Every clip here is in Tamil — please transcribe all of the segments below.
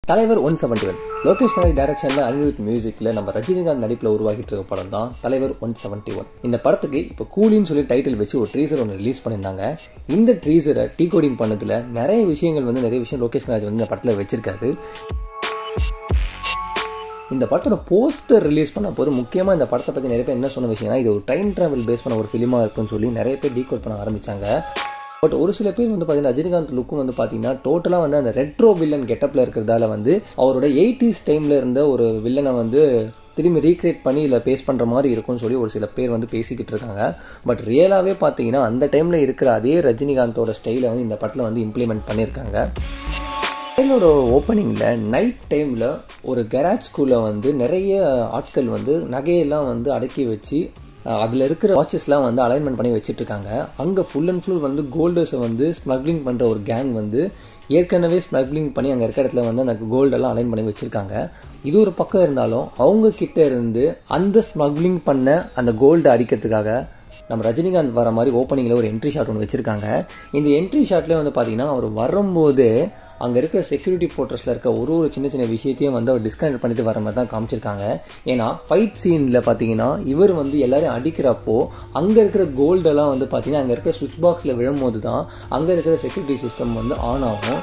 தலைவர் ஒன் செவன்டி ஒன் லோகேஷ் கனகி டைரக்ஷன்ல அனிருத் மியூசிக்ல நம்ம ரஜினிகாந்த் நடிப்புல உருவாக்கிட்டு இருக்க படம் தான் தலைவர் ஒன் செவன்டி ஒன் இந்த படத்துக்கு இப்போ கூலின்னு சொல்லி டைட்டில் வச்சு ஒரு ட்ரீசர் ஒன்று ரிலீஸ் பண்ணியிருந்தாங்க இந்த ட்ரீசரை டீ கோடிங் பண்ணதுல நிறைய விஷயங்கள் வந்து நிறைய விஷயம் லோகேஷ் கனகராஜ் வந்து இந்த படத்துல வச்சிருக்காரு இந்த படத்தோட போஸ்டர் ரிலீஸ் பண்ண போது முக்கியமாக இந்த படத்தை பற்றி நிறைய பேர் என்ன சொன்ன விஷயம்னா இது ஒரு டைம் ட்ராவல் பேஸ் பண்ண ஒரு ஃபிலிமாக இருக்குன்னு சொல்லி நிறைய பேர் டீகோட் பண்ண ஆரம்பிச்சாங்க பட் ஒரு சில பேர் வந்து பார்த்தீங்கன்னா ரஜினிகாந்த் லுக்கும் வந்து பார்த்தீங்கன்னா டோட்டலாக வந்து அந்த ரெட்ரோ வில்லன் கெட்டப்பில் இருக்கிறதால வந்து அவரோட எயிட்டிஸ் டைமில் இருந்த ஒரு வில்லனை வந்து திரும்பி ரீக்ரியேட் பண்ணி இல்லை பேஸ் பண்ணுற மாதிரி இருக்கும்னு சொல்லி ஒரு சில பேர் வந்து பேசிக்கிட்டு இருக்காங்க பட் ரியலாகவே பார்த்தீங்கன்னா அந்த டைமில் இருக்கிற அதே ரஜினிகாந்தோட ஸ்டைலை வந்து இந்த படத்தில் வந்து இம்ப்ளிமெண்ட் பண்ணியிருக்காங்க ட்ரெயிலோட ஓப்பனிங்கில் நைட் டைமில் ஒரு கெராஜ் ஸ்கூலில் வந்து நிறைய ஆட்கள் வந்து நகையெல்லாம் வந்து அடக்கி வச்சு அதில் இருக்கிற வாட்சஸ்லாம் வந்து அலைன்மெண்ட் பண்ணி வச்சுட்டு இருக்காங்க அங்கே ஃபுல் அண்ட் ஃபுல் வந்து கோல்டர்ஸை வந்து ஸ்மக்லிங் பண்ணுற ஒரு கேங் வந்து ஏற்கனவே ஸ்மக்லிங் பண்ணி அங்கே இருக்கிற இடத்துல வந்து அந்த கோல்டெல்லாம் அலைன் பண்ணி வச்சுருக்காங்க இது ஒரு பக்கம் இருந்தாலும் அவங்க கிட்ட இருந்து அந்த ஸ்மக்லிங் பண்ண அந்த கோல்டை அடிக்கிறதுக்காக நம்ம ரஜினிகாந்த் வர மாதிரி ஓப்பனிங்கில் ஒரு என்ட்ரி ஷாட் ஒன்று வச்சுருக்காங்க இந்த என்ட்ரி ஷாட்லேயே வந்து பார்த்தீங்கன்னா அவர் வரும்போது அங்கே இருக்கிற செக்யூரிட்டி போர்ட்டர்ஸில் இருக்க ஒரு ஒரு சின்ன சின்ன விஷயத்தையும் வந்து அவர் டிஸ்கனெக்ட் பண்ணிட்டு வர மாதிரி தான் காமிச்சிருக்காங்க ஏன்னா ஃபைட் சீனில் பார்த்தீங்கன்னா இவர் வந்து எல்லாரையும் அடிக்கிறப்போ அங்கே இருக்கிற கோல்டெல்லாம் வந்து பார்த்தீங்கன்னா அங்கே இருக்கிற சுவிட்ச் பாக்ஸில் விழும்போது தான் அங்கே இருக்கிற செக்யூரிட்டி சிஸ்டம் வந்து ஆன் ஆகும்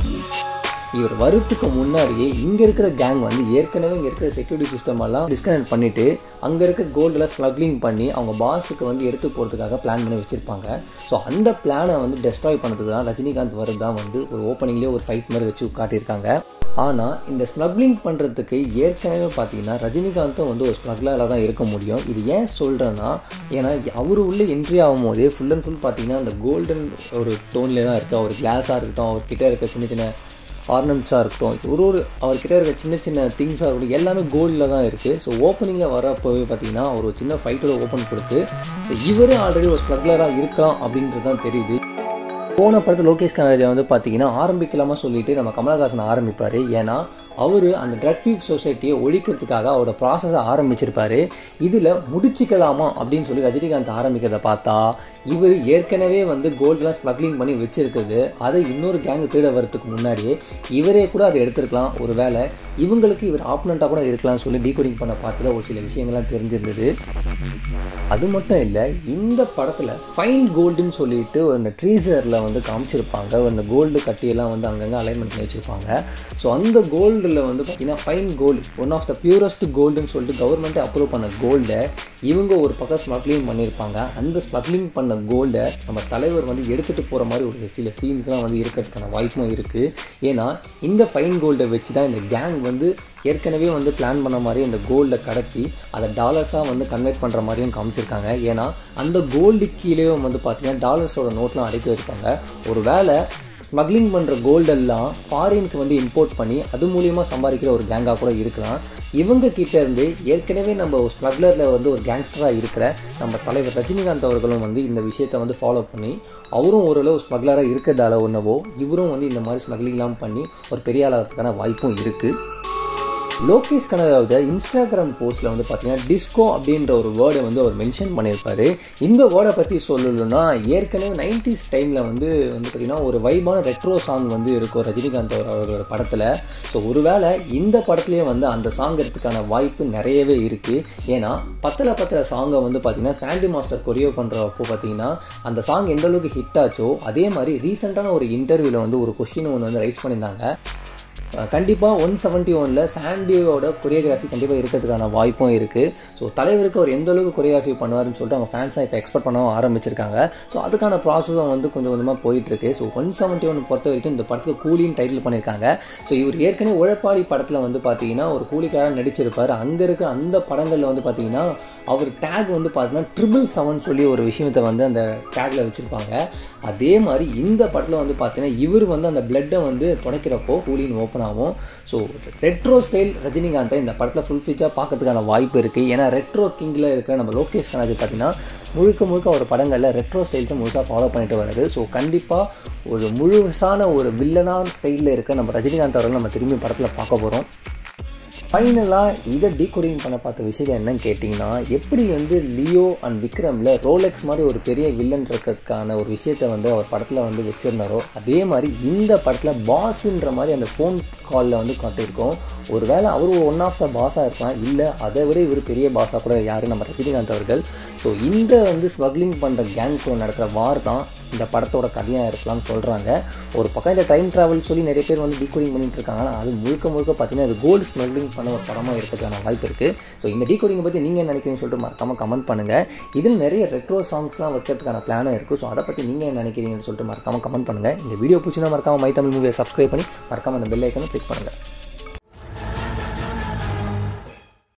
இவர் வரத்துக்கு முன்னாடியே இங்கே இருக்கிற கேங் வந்து ஏற்கனவே இங்கே இருக்கிற செக்யூரிட்டி சிஸ்டம் எல்லாம் டிஸ்கனெக்ட் பண்ணிட்டு அங்கே இருக்க கோல்டெல்லாம் ஸ்மக்லிங் பண்ணி அவங்க பாஸுக்கு வந்து எடுத்து போகிறதுக்காக பிளான் பண்ணி வச்சிருப்பாங்க ஸோ அந்த பிளானை வந்து டெஸ்ட்ராய் பண்ணதுக்கு தான் ரஜினிகாந்த் வரது தான் வந்து ஒரு ஓப்பனிங்லேயே ஒரு ஃபைட் மாதிரி வச்சு காட்டியிருக்காங்க ஆனால் இந்த ஸ்மக்லிங் பண்ணுறதுக்கு ஏற்கனவே பார்த்தீங்கன்னா ரஜினிகாந்தும் வந்து ஒரு ஸ்மக்லராக தான் இருக்க முடியும் இது ஏன் சொல்கிறேன்னா ஏன்னா அவர் உள்ள என்ட்ரி ஆகும் போதே ஃபுல் அண்ட் ஃபுல் பார்த்தீங்கன்னா அந்த கோல்டன் ஒரு டோன்ல தான் இருக்குது அவர் கிளாஸாக இருக்கட்டும் அவர்கிட்ட இருக்க சின்ன சின்ன ஆர்னமெண்ட்ஸாக இருக்கட்டும் ஒரு ஒரு அவர்கிட்ட இருக்க சின்ன சின்ன திங்ஸாக இருக்கட்டும் எல்லாமே கோல்டில் தான் இருக்குது ஸோ ஓப்பனிங்கில் வரப்போவே பார்த்தீங்கன்னா ஒரு சின்ன ஃபைட்டோட ஓப்பன் கொடுத்து ஸோ இவரே ஆல்ரெடி ஒரு ஸ்மக்லராக இருக்கலாம் அப்படின்றது தான் தெரியுது போன படத்தில் லோகேஷ் கனராஜா வந்து பார்த்தீங்கன்னா ஆரம்பிக்கலாமா சொல்லிட்டு நம்ம கமலஹாசன் ஆரம்பிப்பார் ஏன்னா அவர் அந்த ட்ரக் ஃபீவ் சொசைட்டியை ஒழிக்கிறதுக்காக அவரோட ப்ராசஸை ஆரம்பிச்சிருப்பாரு இதில் முடிச்சிக்கலாமா அப்படின்னு சொல்லி ரஜினிகாந்த் ஆரம்பிக்கிறத பார்த்தா இவர் ஏற்கனவே வந்து கோல்டெலாம் ஸ்மக்லிங் பண்ணி வச்சிருக்குது அதை இன்னொரு கேங்கு தேட வரதுக்கு முன்னாடியே இவரே கூட அதை எடுத்திருக்கலாம் ஒரு வேளை இவங்களுக்கு இவர் ஆப்பனண்ட்டாக கூட இருக்கலாம்னு சொல்லி டீகோடிங் பண்ண பார்த்ததில் ஒரு சில விஷயங்கள்லாம் தெரிஞ்சிருந்தது அது மட்டும் இல்லை இந்த படத்தில் ஃபைன் கோல்டுன்னு சொல்லிட்டு அந்த ட்ரீசரில் வந்து காமிச்சிருப்பாங்க அந்த கோல்டு கட்டியெல்லாம் வந்து அங்கங்கே அலைன்மெண்ட் பண்ணி வச்சுருப்பாங்க ஸோ அந்த கோல்டில் வந்து பார்த்திங்கன்னா fine gold one of the purest கோல்டுன்னு சொல்லிட்டு கவர்மெண்ட்டே அப்ரூவ் பண்ண கோல்டை இவங்க ஒரு பக்கம் ஸ்மக்லிங் பண்ணியிருப்பாங்க அந்த ஸ்மக்லிங் பண்ண கோல்டை நம்ம தலைவர் வந்து எடுத்துகிட்டு போகிற மாதிரி ஒரு சில சீன்ஸ்லாம் வந்து இருக்கிறதுக்கான வாய்ப்பும் இருக்குது ஏன்னா இந்த ஃபைன் கோல்டை வச்சு தான் இந்த கேங் வந்து ஏற்கனவே வந்து பிளான் பண்ண மாதிரி அந்த கோல்டை கடத்தி அதை டாலர்ஸாக வந்து கன்வெர்ட் பண்ணுற மாதிரியும் காமிச்சிருக்காங்க ஏன்னா அந்த கோல்டு கீழே வந்து பார்த்தீங்கன்னா டாலர்ஸோட நோட்லாம் அடைக்க வச்சுருக்காங்க ஒரு வேளை ஸ்மக்லிங் பண்ணுற கோல்டெல்லாம் ஃபாரினுக்கு வந்து இம்போர்ட் பண்ணி அது மூலியமாக சம்பாதிக்கிற ஒரு கேங்காக கூட இருக்கலாம் இவங்க கிட்ட இருந்து ஏற்கனவே நம்ம ஒரு ஸ்மக்லரில் வந்து ஒரு கேங்ஸ்டராக இருக்கிற நம்ம தலைவர் ரஜினிகாந்த் அவர்களும் வந்து இந்த விஷயத்தை வந்து ஃபாலோ பண்ணி அவரும் ஓரளவு ஸ்மக்லராக இருக்கிறதால ஒன்றவோ இவரும் வந்து இந்த மாதிரி ஸ்மக்லிங்லாம் பண்ணி ஒரு பெரிய ஆளாகிறதுக்கான வாய்ப்பும் இருக்குது லோகேஷ் கனகாவோட இன்ஸ்டாகிராம் போஸ்ட்டில் வந்து பார்த்தீங்கன்னா டிஸ்கோ அப்படின்ற ஒரு வேர்டை வந்து அவர் மென்ஷன் பண்ணியிருப்பாரு இந்த வேர்டை பற்றி சொல்லணும்னா ஏற்கனவே நைன்டிஸ் டைமில் வந்து வந்து பார்த்தீங்கன்னா ஒரு வைபான ரெட்ரோ சாங் வந்து இருக்கும் ரஜினிகாந்த் அவர்களோட படத்தில் ஸோ ஒருவேளை இந்த படத்துலேயே வந்து அந்த சாங் எடுத்துக்கான வாய்ப்பு நிறையவே இருக்குது ஏன்னா பத்தில் பத்தில் சாங்கை வந்து பார்த்தீங்கன்னா சாண்டி மாஸ்டர் கொரியோ பண்ணுறப்போ பார்த்தீங்கன்னா அந்த சாங் எந்த அளவுக்கு ஹிட் ஆச்சோ அதே மாதிரி ரீசெண்டான ஒரு இன்டர்வியூவில் வந்து ஒரு கொஸ்டின் ஒன்று வந்து ரைஸ் பண்ணியிருந்தாங்க கண்டிப்பாக ஒன் செவன்ட்டி ஒனில் சாண்டியோட கொரியோகிராஃபி கண்டிப்பாக இருக்கிறதுக்கான வாய்ப்பும் இருக்குது ஸோ தலைவருக்கு அவர் எந்த அளவுக்கு கொரியோகிராஃபி பண்ணுவார்னு சொல்லிட்டு அவங்க ஃபேன்ஸாக இப்போ எக்ஸ்பெக்ட் பண்ணவும் ஆரம்பிச்சிருக்காங்க ஸோ அதுக்கான ப்ராசஸும் வந்து கொஞ்சம் கொஞ்சமாக போயிட்டுருக்கு ஸோ ஒன் செவன்ட்டி ஒன் பொறுத்த வரைக்கும் இந்த படத்துக்கு கூலின்னு டைட்டில் பண்ணியிருக்காங்க ஸோ இவர் ஏற்கனவே உழைப்பாளி படத்தில் வந்து பார்த்தீங்கன்னா ஒரு கூலிக்காரன் நடிச்சிருப்பார் அங்கே இருக்க அந்த படங்களில் வந்து பார்த்தீங்கன்னா அவர் டேக் வந்து பார்த்தீங்கன்னா ட்ரிபிள் செவன் சொல்லி ஒரு விஷயத்தை வந்து அந்த டேக்ல வச்சுருப்பாங்க அதே மாதிரி இந்த படத்தில் வந்து பார்த்தீங்கன்னா இவர் வந்து அந்த பிளட்டை வந்து துடைக்கிறப்போ கூலின்னு ஓப்பன் ஆகும் ஸோ ரெட்ரோ ஸ்டைல் ரஜினிகாந்தை இந்த படத்தில் ஃபுல் ஃபீச்சாக பார்க்கறதுக்கான வாய்ப்பு இருக்குது ஏன்னா ரெட்ரோ கிங்கில் இருக்கிற நம்ம லோகேஷ் கனாஜ் பார்த்தீங்கன்னா முழுக்க முழுக்க ஒரு படங்களில் ரெட்ரோ ஸ்டைல்ஸை முழுசாக ஃபாலோ பண்ணிட்டு வருது ஸோ கண்டிப்பாக ஒரு முழுசான ஒரு வில்லனான ஸ்டைலில் இருக்க நம்ம ரஜினிகாந்த் அவர்கள் நம்ம திரும்பி படத்தில் பார்க்க போகிறோம் ஃபைனலாக இதை டீகோடிங் பண்ண பார்த்த விஷயம் என்னன்னு கேட்டிங்கன்னா எப்படி வந்து லியோ அண்ட் விக்ரமில் ரோலெக்ஸ் மாதிரி ஒரு பெரிய வில்லன் இருக்கிறதுக்கான ஒரு விஷயத்தை வந்து அவர் படத்தில் வந்து வச்சுருந்தாரோ அதே மாதிரி இந்த படத்தில் பாஸ்ன்ற மாதிரி அந்த ஃபோன் காலில் வந்து காட்டியிருக்கோம் ஒருவேளை அவர் ஒன் ஆஃப் த பாஸாக இருக்கலாம் இல்லை அதை விட இவர் பெரிய பாஸாக கூட யார் நம்ம ரஜினிகாந்த் அவர்கள் ஸோ இந்த வந்து ஸ்மக்லிங் பண்ணுற கேங் கூட நடக்கிற வார் தான் இந்த படத்தோட கதையாக இருக்கலாம்னு சொல்கிறாங்க ஒரு பக்கம் இந்த டைம் ட்ராவல் சொல்லி நிறைய பேர் வந்து டீகோடிங் பண்ணிட்டு இருக்காங்க ஆனால் அது முழுக்க முழுக்க பார்த்தீங்கன்னா இது கோல்டு ஸ்மக்லிங் பண்ண ஒரு படமாக இருக்கிறதுக்கான வாய்ப்பு இருக்குது ஸோ இந்த டீகோடிங்கை பற்றி நீங்கள் என்ன நினைக்கிறீங்கன்னு சொல்லிட்டு மறக்காமல் கமெண்ட் பண்ணுங்கள் இதில் நிறைய ரெட்ரோ சாங்ஸ்லாம் வைக்கிறதுக்கான பிளானும் இருக்குது ஸோ அதை பற்றி நீங்கள் என்ன நினைக்கிறீங்கன்னு சொல்லிட்டு மறக்காமல் கமெண்ட் பண்ணுங்கள் இந்த வீடியோ பிடிச்சினா மறக்காமல் மை தமிழ் மூவியை சப்ஸ்கிரைப் பண்ணி மறக்காமல் அந்த பெல் ஐக்கனை கிளிக் பண்ணுங்கள்